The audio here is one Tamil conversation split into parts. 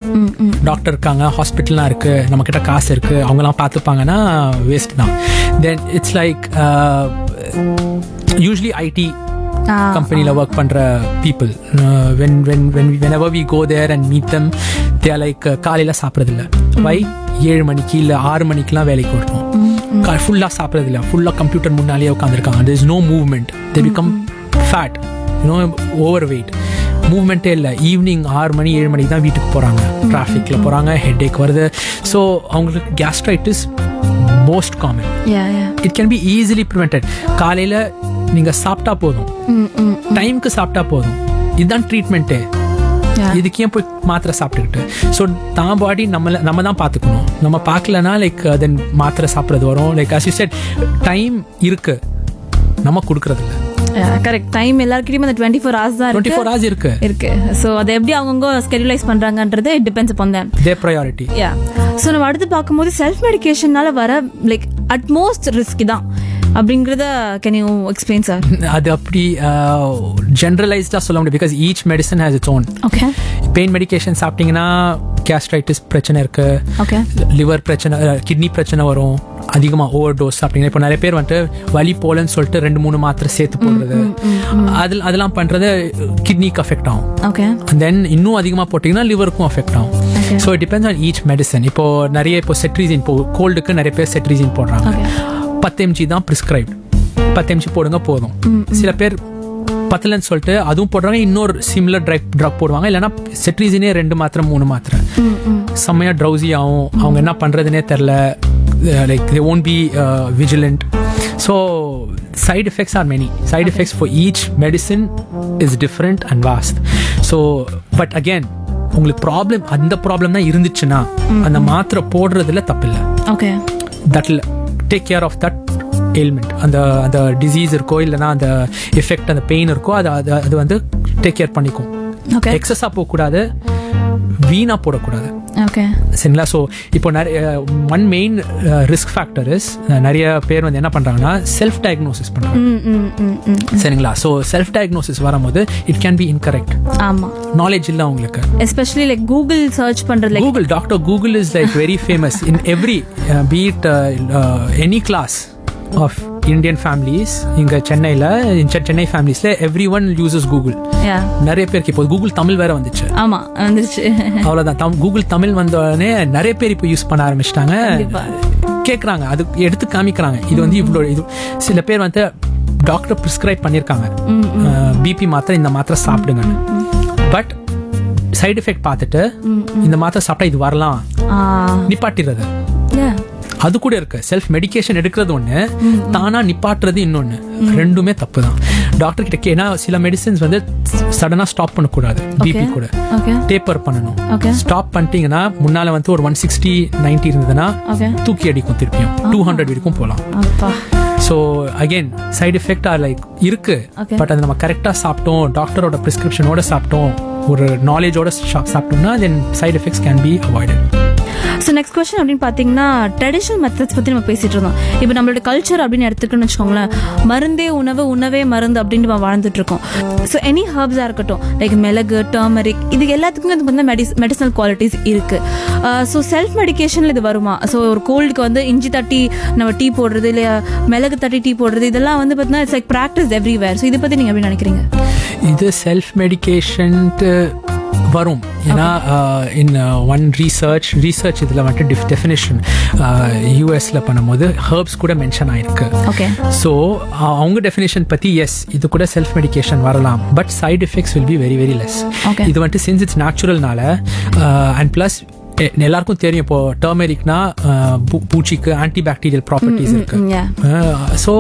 ம் ம் டாக்டர் இருக்காங்க ஹாஸ்பிட்டல்லாம் இருக்கு நம்ம கிட்ட காசு இருக்கு அவங்கலாம் பார்த்துப்பாங்கன்னா வேஸ்ட் தான் then it's like usually IT uh கம்பெனியில் ஒர்க் பண்ணுற people when when when whenever we go there and meet them they like காலையில் சாப்பிட்றதில்ல வை ஏழு மணிக்கு இல்லை ஆறு மணிக்கெலாம் வேலைக்கு வரணும் ஃபுல்லாக சாப்பிட்றதில்ல ஃபுல்லாக கம்ப்யூட்டர் முன்னாலேயே உட்காந்துருக்காங்க there is no movement they become fat you know overweight மூவ்மெண்ட்டே இல்லை ஈவினிங் ஆறு மணி ஏழு மணிக்கு தான் வீட்டுக்கு போகிறாங்க டிராஃபிக்கில் போகிறாங்க ஹெட் ஏக் வருது ஸோ அவங்களுக்கு gastritis most common yeah yeah it can be easily prevented காலையில் நீங்கள் சாப்பிட்டா போதும் ம் ம் டைம்க்கு சாப்பிட்டா போதும் இதுதான் ட்ரீட்மெண்ட்டு Yeah. இதுக்கு ஏன் போய் மாத்திரை சாப்பிட்டுக்கிட்டு ஸோ தான் பாடி நம்மள நம்ம தான் பார்த்துக்கணும் நம்ம பார்க்கலனா லைக் தென் மாத்திரை சாப்பிட்றது வரும் like as you said time இருக்கு நம்ம கொடுக்கறது இல்லை கரெக்ட் டைம் எல்லாருக்கிட்டையும் அந்த டுவெண்ட்டி ஃபோர் ஹவர்ஸ் தான் டுவெண்ட்டி இருக்கு ஃபோர் ஹவர்ஸ் இருக்கு இருக்கு ஸோ அதை எப்படி அவங்கவுங்க ஸ்கெடியூலைஸ் பண்றாங்கன்றது it depends upon them they priority yeah so நம்ம அடுத்து பார்க்கும்போது செல்ஃப் மெடிகேஷனால வர லைக் அட்மோஸ்ட் ரிஸ்க் தான் அப்படிங்கிறத கேன் யூ எக்ஸ்பிளைன் சார் அது அப்படி ஜென்ரலைஸ்டாக சொல்ல முடியும் because each medicine has its own okay pain medication சாப்பிட்டீங்கன்னா கேஸ்ட்ரைட்டிஸ் பிரச்சனை இருக்கு ஓகே லிவர் பிரச்சனை கிட்னி பிரச்சனை வரும் அதிகமாக ஓவர் டோஸ் அப்படிங்கன்னா இப்போ நிறைய பேர் வந்துட்டு வலி போலன்னு சொல்லிட்டு ரெண்டு மூணு மாத்திரை சேர்த்து போடுறது அதில் அதெல்லாம் பண்ணுறது கிட்னிக்கு அஃபெக்ட் ஆகும் ஓகே தென் இன்னும் அதிகமாக போட்டிங்கன்னா லிவருக்கும் அஃபெக்ட் ஆகும் so it depends on each medicine இப்போ நிறைய இப்போ செட்ரிசின் இப்போ கோல்டுக்கு நிறைய பேர் செட்ரிசின் போடுறாங்க Okay. பத்து எம்ஜி தான் ப்ரிஸ்கிரைப்ட் பத்து எம்ஜி போடுங்க போதும் சில பேர் பத்தலன்னு சொல்லிட்டு அதுவும் போடுறாங்க இன்னொரு சிமிலர் ட்ரக் ட்ரக் போடுவாங்க இல்லைன்னா செட்ரிசினே ரெண்டு மாத்திரை மூணு மாத்திரை செம்மையாக ட்ரௌசி ஆகும் அவங்க என்ன பண்ணுறதுனே தெரில like they won't be vigilant so side effects are many side effects for each medicine is different and vast so but again உங்களுக்கு ப்ராப்ளம் அந்த ப்ராப்ளம் தான் இருந்துச்சுன்னா அந்த மாத்திரை போடுறதுல தப்பில்லை okay that take care of that ailment அந்த அந்த டிசீஸ் இருக்கோ இல்லைன்னா அந்த எஃபெக்ட் அந்த பெயின் இருக்கோ அது அது அது வந்து டேக் கேர் பண்ணிக்கும் ஓகே எக்ஸஸாக போகக்கூடாது வீணாக போடக்கூடாது ஓகே சரிங்களா ஸோ இப்போ நிறைய one main risk factor is நிறைய பேர் வந்து என்ன பண்ணுறாங்கன்னா செல்ஃப் டயக்னோசிஸ் பண்ணுறாங்க ம் ம் ம் ம் சரிங்களா ஸோ செல்ஃப் டயக்னோசிஸ் வரும்போது இட் கேன் பி இன்கரெக்ட் ஆமா நாலேஜ் இல்லை அவங்களுக்கு எஸ்பெஷலி லைக் கூகுள் சர்ச் பண்றது like Google, Dr. Google is like very famous in every, uh, be it uh, uh, any class of Indian families. இங்க சென்னையில் சென்னை ஃபேமிலிஸ்ல everyone uses Google yeah நிறைய பேருக்கு இப்போ கூகுள் தமிழ் வேற வந்துச்சு ஆமா வந்துருச்சு அவ்வளவுதான் தம் கூகுள் தமிழ் வந்த உடனே நிறைய பேர் இப்போ யூஸ் பண்ண ஆரம்பிச்சிட்டாங்க கண்டிப்பா. கேட்குறாங்க அது எடுத்து காமிக்கிறாங்க இது வந்து இவ்வளோ இது சில பேர் வந்து டாக்டர் ப்ரிஸ்கிரைப் பண்ணியிருக்காங்க பிபி மாத்திரை இந்த மாத்திரை சாப்பிடுங்கன்னு பட் சைடு எஃபெக்ட் பார்த்துட்டு இந்த மாத்திரை சாப்பிட்டா இது வரலாம் ஆ நிப்பாட்டிடுறது யா அது கூட இருக்கு செல்ஃப் மெடிகேஷன் எடுக்கிறது ஒண்ணு தானா நிப்பாட்டுறது இன்னொன்னு ரெண்டுமே தப்பு தான் டாக்டர் கிட்ட கே- ஏன்னா சில மெடிசின்ஸ் வந்து சடனா ஸ்டாப் பண்ணக்கூடாது பிபி கூட ஓகே டேப்பர் பண்ணணும் ஓகே ஸ்டாப் பண்ணிட்டீங்கன்னா முன்னால வந்து ஒரு ஒன் சிக்ஸ்டி நைன்டி இருந்ததுன்னா ஓகே தூக்கி அடிக்கும் திருப்பியும் டூ ஹண்ட்ரட் வரைக்கும் போகலாம் அப்பா so again side effect are like இருக்கு Okay. பட் அது நம்ம கரெக்டாக சாப்பிட்டோம் டாக்டரோட ப்ரிஸ்கிரிப்ஷனோட சாப்பிட்டோம் ஒரு நாலேஜோட சாப்பிட்டோம்னா then side effects can be avoided so next question அப்படின்னு பார்த்தீங்கன்னா ட்ரெடிஷனல் மெத்தட்ஸ் பற்றி நம்ம பேசிட்டு இருந்தோம் இப்போ நம்மளோட கல்ச்சர் அப்படின்னு எடுத்துக்கணும்னு வச்சுக்கோங்களேன் மருந்தே உணவு உணவே மருந்து அப்படின்னு நம்ம வாழ்ந்துட்டு இருக்கோம் ஸோ எனி ஹர்ப்ஸாக இருக்கட்டும் லைக் மிளகு டர்மரிக் இது எல்லாத்துக்குமே வந்து பார்த்தீங்கன்னா மெடிஸ் மெடிசனல் குவாலிட்டிஸ் இருக்கு ஸோ செல்ஃப் மெடிகேஷனில் இது வருமா ஸோ ஒரு கோல்டுக்கு வந்து இஞ்சி தட்டி நம்ம டீ போடுறது இல்லை மிளகு தட்டி டீ போடுறது இதெல்லாம் வந்து பார்த்தீங்கன்னா it's like practice everywhere so இதை பற்றி நீங்கள் எப்படி நினைக்கிறீங்க இது செல்ஃப் மெடிகேஷன்ட்டு வரும் ஏன்னா இன் ஒன் ரீசர்ச் ரீசர்ச் இதில் வந்துட்டு டிஃப் டெஃபினேஷன் யூஎஸில் பண்ணும்போது ஹர்ப்ஸ் கூட மென்ஷன் ஆயிருக்கு ஓகே ஸோ அவங்க டெஃபினேஷன் பற்றி எஸ் இது கூட செல்ஃப் மெடிகேஷன் வரலாம் but side effects will be very very less Okay. இது வந்துட்டு சின்ஸ் இட்ஸ் நேச்சுரல்னால அண்ட் ப்ளஸ் எல்லாருக்கும் தெரியும் இப்போ டர்மெரிக்னா பூச்சிக்கு ஆன்டி பாக்டீரியல் ப்ராப்பர்ட்டிஸ் இருக்கு யா ஸோ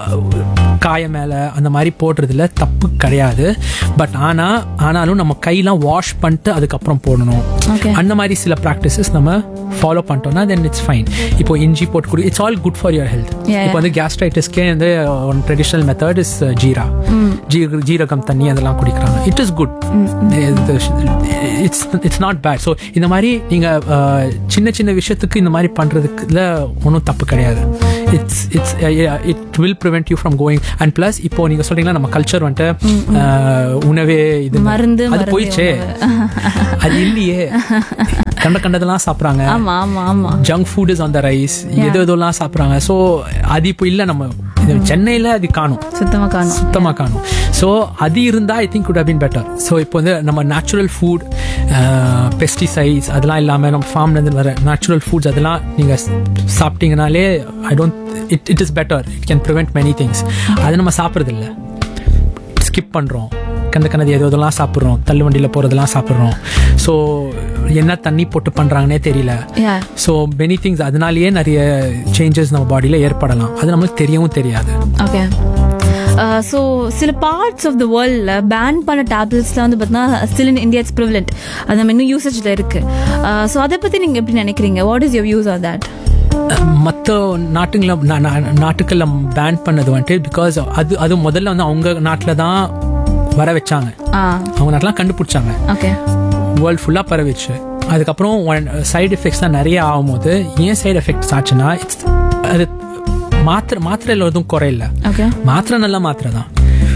காய மேலே அந்த மாதிரி போடுறதுல தப்பு கிடையாது பட் ஆனால் ஆனாலும் நம்ம கையெல்லாம் வாஷ் பண்ணிட்டு அதுக்கப்புறம் போடணும் ஓகே அந்த மாதிரி சில ப்ராக்டிசஸ் நம்ம ஃபாலோ பண்ணிட்டோம்னா தென் இட்ஸ் ஃபைன் இப்போ இஞ்சி போட்டு குடி it's all good for your health Yeah. இப்போ வந்து கேஸ்ட்ரைட்டிஸ்க்கே வந்து one traditional method is jeera ஜீர ஜீரகம் தண்ணி அதெல்லாம் குடிக்கிறாங்க it is good it's it's not bad so இந்த மாதிரி நீங்கள் சின்ன சின்ன விஷயத்துக்கு இந்த மாதிரி பண்றதுக்குல ஒன்றும் தப்பு கிடையாது it's it's it will prevent you from going and plus இப்போ நீங்க சொல்றீங்களா நம்ம கல்ச்சர் வந்துட்டு அஹ், உணவே இது மருந்து, அது மருந்தே போயிடுச்சே அது இல்லையே கண்ட கண்டதெல்லாம் சாப்பிட்றாங்க ஆமா ஆமா ஆமா junk food is on the rise எது எதெல்லாம் சாப்பிட்றாங்க ஸோ அது இப்போ இல்லை நம்ம இது சென்னையில் அது காணும் சுத்தமா காணும் சுத்தமா காணும் ஸோ அது இருந்தால் I think good have been better so இப்போ வந்து நம்ம நேச்சுரல் ஃபுட் பெஸ்டிசைட்ஸ் அதெல்லாம் இல்லாமல் நம்ம ஃபார்ம்லேருந்து வர நேச்சுரல் ஃபுட்ஸ் அதெல்லாம் நீங்கள் சாப்பிட்டீங்கனாலே I don't it it is better it can prevent many things அது நம்ம சாப்பிட்றதில்ல ஸ்கிப் பண்ணுறோம் கண்ட கண்டது எது எதெல்லாம் சாப்பிட்றோம் தள்ளு வண்டியில் போகிறதெல்லாம் சாப்பிட்றோம் ஸோ என்ன தண்ணி போட்டு பண்ணுறாங்கன்னே தெரியல யா ஸோ மெனி திங்ஸ் அதனாலேயே நிறைய சேஞ்சஸ் நம்ம பாடியில் ஏற்படலாம் அது நம்மளுக்கு தெரியவும் தெரியாது ஓகே ஸோ சில பார்ட்ஸ் ஆஃப் த வேர்ல்டில் பேன் பண்ண டேப்லெட்ஸ்லாம் வந்து பார்த்தீங்கன்னா still in India it's prevalent அது நம்ம இன்னும் யூசேஜில் இருக்கு ஸோ அதை பற்றி நீங்கள் எப்படி நினைக்கிறீங்க what is your use of that மற்ற நாட்டுங்கள நா- நா- நாட்டுக்கள்ல பேன் பண்ணது வந்துட்டு பிகாஸ் அது அது முதல்ல வந்து அவங்க நாட்டில் தான் வர வச்சாங்க ஆ அவங்க நாட்டெலாம் கண்டுபிடிச்சாங்க ஓகே வேர்ல்டு ஃபுல்லாக பரவிச்சு அதுக்கப்புறம் சைடு எஃபெக்ட்ஸ் தான் நிறைய ஆகும்போது ஏன் சைடு எஃபெக்ட்ஸ் ஆச்சுன்னா it's அது மாத்திரை மாத்திரையில் எதுவும் குறையில்ல ஓகே மாத்திரை நல்ல மாத்திரை தான்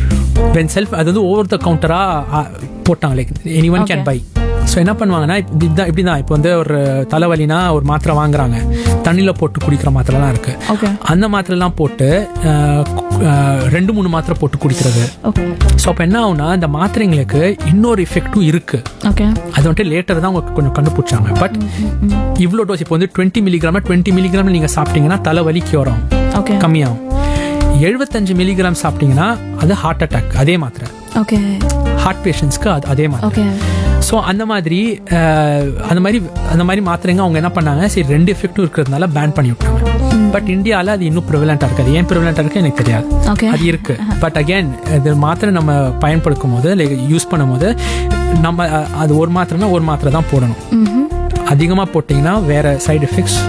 வென் செல்ஃப் அது வந்து ஓவர் த கவுண்டராக போட்டாங்க like any one can buy so என்ன பண்ணுவாங்கன்னா இப்படி தான் இப்படி தான் இப்போ வந்து ஒரு தலைவலினா ஒரு மாத்திரை வாங்குறாங்க தண்ணியில் போட்டு குடிக்கிற மாத்திரைலாம் இருக்கு ஓகே அந்த மாத்திரைலாம் போட்டு அஹ், கு- அஹ், ரெண்டு மூணு மாத்திரை போட்டு குடிக்கிறது ஓகே ஸோ அப்போ என்ன ஆகுனா இந்த மாத்திரைங்களுக்கு இன்னொரு எஃபெக்ட்டும் இருக்கு ஓகே அது வந்துட்டு லேட்டர் தான் அவங்க கொஞ்சம் கண்டுபிடிச்சாங்க பட் இவ்வளோ டோஸ் இப்போ வந்து டுவெண்ட்டி மில்லிகிராம் டுவெண்ட்டி மில்லிகிராம் நீங்கள் சாப்பிட்டீங்கன்னா தலைவலி cure ஆகும் ஓகே கம்மியாகும் எழுபத்தஞ்சு மில்லிகிராம் சாப்பிட்டீங்கன்னா அது ஹார்ட் அட்டாக் அதே மாத்திரை ஓகே ஹார்ட் பேஷண்ட்ஸ்க்கு அது அதே மாத்திரை ஓகே ஸோ அந்த மாதிரி அஹ், அந்த மாதிரி அந்த மாதிரி மாத்திரைங்க அவங்க என்ன பண்ணாங்க சரி ரெண்டு எஃபெக்டும் இருக்கிறதுனால பேன் பண்ணி விட்டாங்க பட் இந்தியாவில் அது இன்னும் ப்ரிவலண்ட்டாக இருக்காது ஏன் ப்ரிவலண்ட்டாக இருக்கு எனக்கு தெரியாது ஓகே அது இருக்கு பட் அகைன் இது மாத்திரை நம்ம பயன்படுத்தும் போது லைக் யூஸ் பண்ணும்போது நம்ம அஹ், அது ஒரு மாத்திரைனா ஒரு மாத்திரை தான் போடணும் ம் அதிகமாக போட்டிங்கன்னா வேற சைடு எஃபெக்ட்ஸ்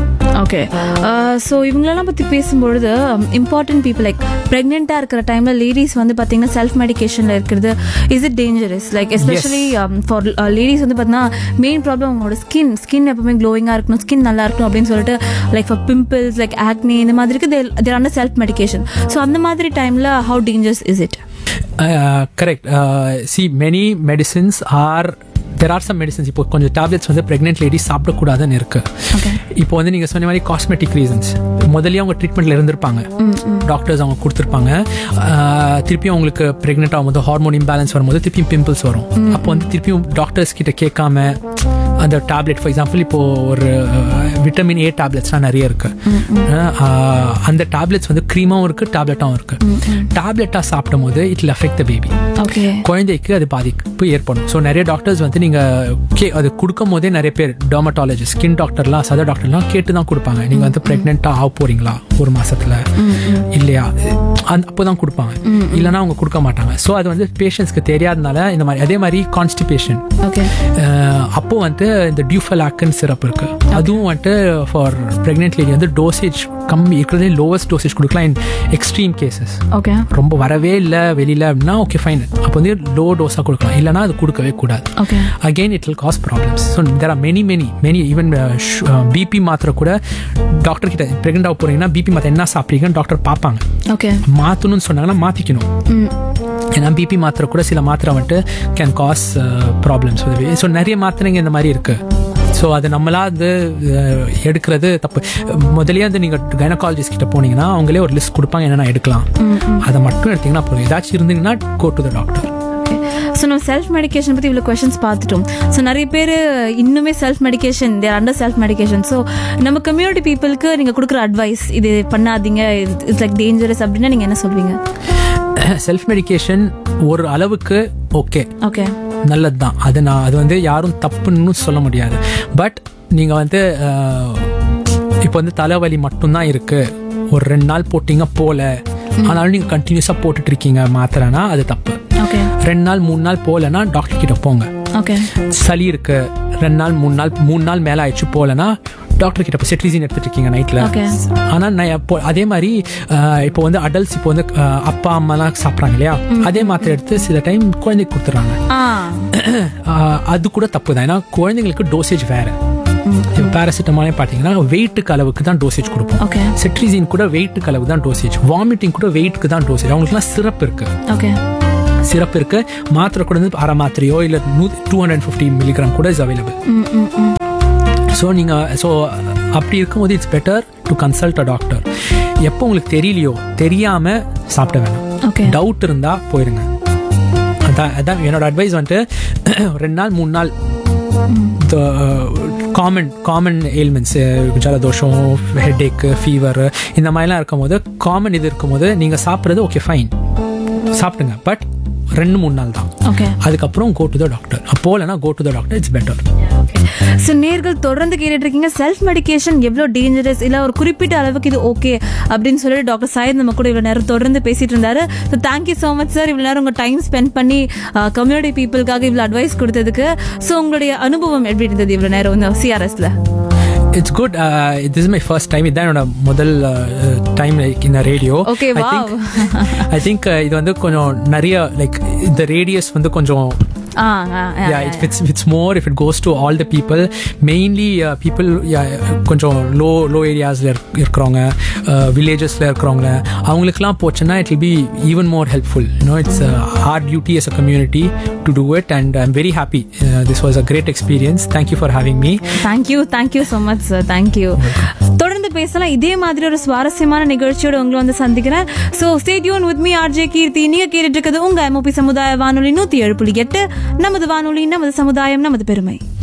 ஓகே ஸோ இவங்களெல்லாம் பற்றி பேசும்பொழுது இம்பார்ட்டன்ட் பீப்புள் லைக் ப்ரெக்னெண்ட்டாக இருக்கிற டைமில் லேடிஸ் வந்து பார்த்தீங்கன்னா செல்ஃப் மெடிகேஷனில் இருக்கிறது is it dangerous like especially for ladies வந்து பார்த்தீங்கன்னா மெயின் ப்ராப்ளம் அவங்களோட ஸ்கின் ஸ்கின் எப்பவுமே க்ளோயிங்காக இருக்கணும் ஸ்கின் நல்லா இருக்கணும் அப்படின்னு சொல்லிட்டு like for pimples like acne இந்த மாதிரிக்கு தேர் ஆன செல்ஃப் மெடிகேஷன் ஸோ அந்த மாதிரி டைமில் how dangerous is it correct see many medicines are there are some medicines இப்போ கொஞ்சம் டேப்லெட்ஸ் வந்து ப்ரெக்னென்ட் லேடி சாப்பிடக்கூடாதுன்னு இருக்கு ஓகே இப்போ வந்து நீங்கள் சொன்ன மாதிரி காஸ்மெட்டிக் ரீசன்ஸ் முதல்லயே அவங்க ட்ரீட்மெண்ட்ல இருந்திருப்பாங்க டாக்டர்ஸ் அவங்க கொடுத்துருப்பாங்க ஆஹ், திருப்பியும் அவங்களுக்கு ப்ரெக்னென்ட் ஆகும்போது ஹார்மோன் இம்பேலன்ஸ் வரும்போது திருப்பியும் பிம்பிள்ஸ் வரும் அப்போ வந்து திருப்பியும் டாக்டர்ஸ் கிட்ட கேட்காம அந்த டேப்லெட் ஃபார் எக்ஸாம்பிள் இப்போ ஒரு விட்டமின் ஏ டேப்லெட்ஸ்லாம் நிறைய இருக்கு ஆஹ், அந்த டேப்லெட்ஸ் வந்து க்ரீமாவும் இருக்கு டேப்லெட்டாகவும் இருக்கு டேப்லெட்டாக சாப்பிடும் போது it affect the baby okay குழந்தைக்கு அது பாதிப்பு ஏற்படும் ஸோ நிறைய டாக்டர்ஸ் வந்து நீங்கள் கே அது கொடுக்கும் போதே நிறைய பேர் டெர்மட்டாலஜிஸ்ட் ஸ்கின் டாக்டர்லாம் சத டாக்டர்லாம் கேட்டு தான் கொடுப்பாங்க நீங்கள் வந்து ப்ரெக்னெண்ட்டாக ஆக போறீங்களா ஒரு மாசத்துல இல்லையா அந்த அப்போ தான் கொடுப்பாங்க இல்லைன்னா அவங்க கொடுக்க மாட்டாங்க ஸோ அது வந்து பேஷண்ட்ஸ்க்கு தெரியாதனால இந்த மாதிரி அதே மாதிரி கான்ஸ்டிபேஷன் ஓகே அப்போ வந்து இந்த டியூஃபலாக்கன் சிரப் இருக்கு அதுவும் வந்துட்டு ஃபார் ப்ரெக்னென்ட் லேடி வந்து டோசேஜ் கம்மி இருக்கிறதே லோவஸ்ட் டோசேஜ் கொடுக்கலாம் இன் எக்ஸ்ட்ரீம் கேசஸ் ஓகே ரொம்ப வரவே இல்லை வெளியில் அப்படின்னா ஓகே ஃபைன் அப்போ வந்து லோ டோஸாக கொடுக்கலாம் இல்லைனா அது கொடுக்கவே கூடாது okay again it will cause problems so there are many many many even BP மாத்திரை கூட டாக்டர் கிட்ட ப்ரெக்னென்ட் ஆக போறீங்கன்னா பிபி மாத்திரை என்ன சாப்பிட்றீங்கன்னு டாக்டர் பார்ப்பாங்க ஓகே மாற்றணும்னு சொன்னாங்கன்னா மாற்றிக்கணும் ம் ஏன்னா பிபி மாத்திரை கூட சில மாத்திரை வந்துட்டு கேன் காஸ் ப்ராப்ளம்ஸ் ஸோ நிறைய மாத்திரைங்க இந்த மாதிரி இருக்கு ஸோ அது நம்மளா வந்து அஹ், எடுக்கிறது தப்பு முதல்லயே வந்து நீங்கள் கைனகாலஜிஸ்ட் கிட்ட போனீங்கன்னா அவங்களே ஒரு லிஸ்ட் கொடுப்பாங்க என்னென்ன எடுக்கலாம் அதை மட்டும் எடுத்தீங்கன்னா போதும் ஏதாச்சும் இருந்தீங்கன்னா go to the doctor so நம்ம செல்ஃப் மெடிகேஷன் பற்றி இவ்வளோ கொஷின்ஸ் பார்த்துட்டோம் ஸோ நிறைய பேர் இன்னுமே self medication there under self medication so நம்ம கம்யூனிட்டி பீப்புளுக்கு நீங்கள் கொடுக்குற அட்வைஸ் இது பண்ணாதீங்க இட்ஸ் லைக் டேஞ்சரஸ் அப்படின்னா நீங்கள் என்ன சொல்வீங்க செல்ஃப் மெடிகேஷன் ஒரு அளவுக்கு ஓகே ஓகே நல்லது தான் அது நான் அது வந்து யாரும் தப்புன்னு சொல்ல முடியாது பட் நீங்கள் வந்து அஹ், இப்போ வந்து தலைவலி மட்டும்தான் இருக்கு ஒரு ரெண்டு நாள் போட்டீங்க போல ஆனாலும் நீங்கள் கண்டினியூஸாக போட்டுட்டு இருக்கீங்க மாத்திரைனா அது தப்பு ஓகே ரெண்டு நாள் மூணு நாள் போகலன்னா டாக்டர் கிட்ட போங்க ஓகே சளி இருக்கு ரெண்டு நாள் மூணு நாள் மூணு நாள் மேலே ஆயிடுச்சு போகலன்னா டாக்டர் கிட்ட இப்போ செட்ரிசின் எடுத்துட்டு இருக்கீங்க நைட்டில் Okay. ஆனால் நான் இப்போ அதே மாதிரி அஹ், இப்போ வந்து அடல்ட்ஸ் இப்போ வந்து அஹ், அப்பா அம்மாலாம் சாப்பிட்றாங்க இல்லையா அதே மாத்திரை எடுத்து சில டைம் குழந்தைக்கு கொடுத்துட்றாங்க ஆ ஆஹ் அது கூட தப்பு தான் ஏன்னா குழந்தைங்களுக்கு டோசேஜ் வேற பேராசிட்டமாலே பார்த்தீங்கன்னா வெயிட்டுக்கு அளவுக்கு தான் டோசேஜ் கொடுப்போம் ஓகே செட்ரிசின் கூட வெயிட்டுக்கு அளவு தான் டோசேஜ் வாமிட்டிங் கூட வெயிட்டுக்கு தான் டோசேஜ் அவங்களுக்குலாம் சிறப்பு இருக்கு ஓகே சிறப்பு இருக்கு மாத்திரை கூட வந்து அரை மாத்திரையோ இல்லை நூ டூ ஹண்ட்ரட் ஃபிஃப்டி மில்லிகிராம் கூட இஸ் அவைலபிள் ம் ம் ம் ஸோ நீங்கள் ஸோ அப்படி இருக்கும்போது it's better to consult a doctor எப்போ உங்களுக்கு தெரியலையோ தெரியாமல் சாப்பிட வேணாம் ஓகே டவுட் இருந்தால் போயிருங்க அதான் அதான் என்னோட அட்வைஸ் வந்துட்டு ரெண்டு நாள் மூணு நாள் காமன் காமன் எயில்மெண்ட்ஸ் ஜலதோஷம் ஹெட்ஏக்கு ஃபீவர் இந்த மாதிரிலாம் இருக்கும்போது காமன் இது இருக்கும்போது நீங்கள் சாப்பிட்றது ஓகே ஃபைன் சாப்பிடுங்க பட் ரெண்டு மூணு நாள் தான் ஓகே அதுக்கப்புறம் கோ டு த டாக்டர் அப்போ இல்லைனா go to the doctor it's better so நேர்கள் தொடர்ந்து கேட்டுட்டு இருக்கீங்க செல்ஃப் மெடிகேஷன் எவ்வளோ டேஞ்சரஸ் இல்லை ஒரு குறிப்பிட்ட அளவுக்கு இது ஓகே அப்படின்னு சொல்லிட்டு டாக்டர் சாயத் நம்ம கூட இவ்வளோ நேரம் தொடர்ந்து பேசிட்டு இருந்தாரு so thank you so much sir இவ்வளோ நேரம் உங்கள் டைம் ஸ்பெண்ட் பண்ணி கம்யூனிட்டி பீப்புளுக்காக இவ்வளோ அட்வைஸ் கொடுத்ததுக்கு ஸோ உங்களுடைய அனுபவம் எப்படி இருந்தது இவ்வளோ நேரம் வந்து சிஆர்எஸ்ல it's good this is my first time இதுதான் என்னோட முதல் டைம் லைக் இந்த radio Okay, wow. I think இது வந்து கொஞ்சம் நிறைய லைக் இந்த ரேடியஸ் வந்து கொஞ்சம் ஆ ஆ yeah if it's it's more if it goes to all the people mainly uh, people yeah, கொஞ்சம் லோ லோ ஏரியாஸ்ல இருக்கிறவங்க வில்லேஜஸ்ல இருக்கிறவங்க அவங்களுக்குலாம் போச்சுன்னா it will be even more helpful you know it's our duty as a community to do it and I am very happy this was a great experience thank you for having me thank you thank you so much sir thank you தொடர்ந்து பேசலாம் இதே மாதிரி ஒரு சுவாரஸ்யமான நிகழ்ச்சியோட உங்களை வந்து சந்திக்கிறேன் so stay tuned with me RJ Keerthi நீங்க கேட்டுட்டு இருக்கிறது உங்க எம்ஓபி சமுதாய வானொலி நூத்தி ஏழு புள்ளி எட்டு நமது வானொலி நமது சமுதாயம் நமது பெருமை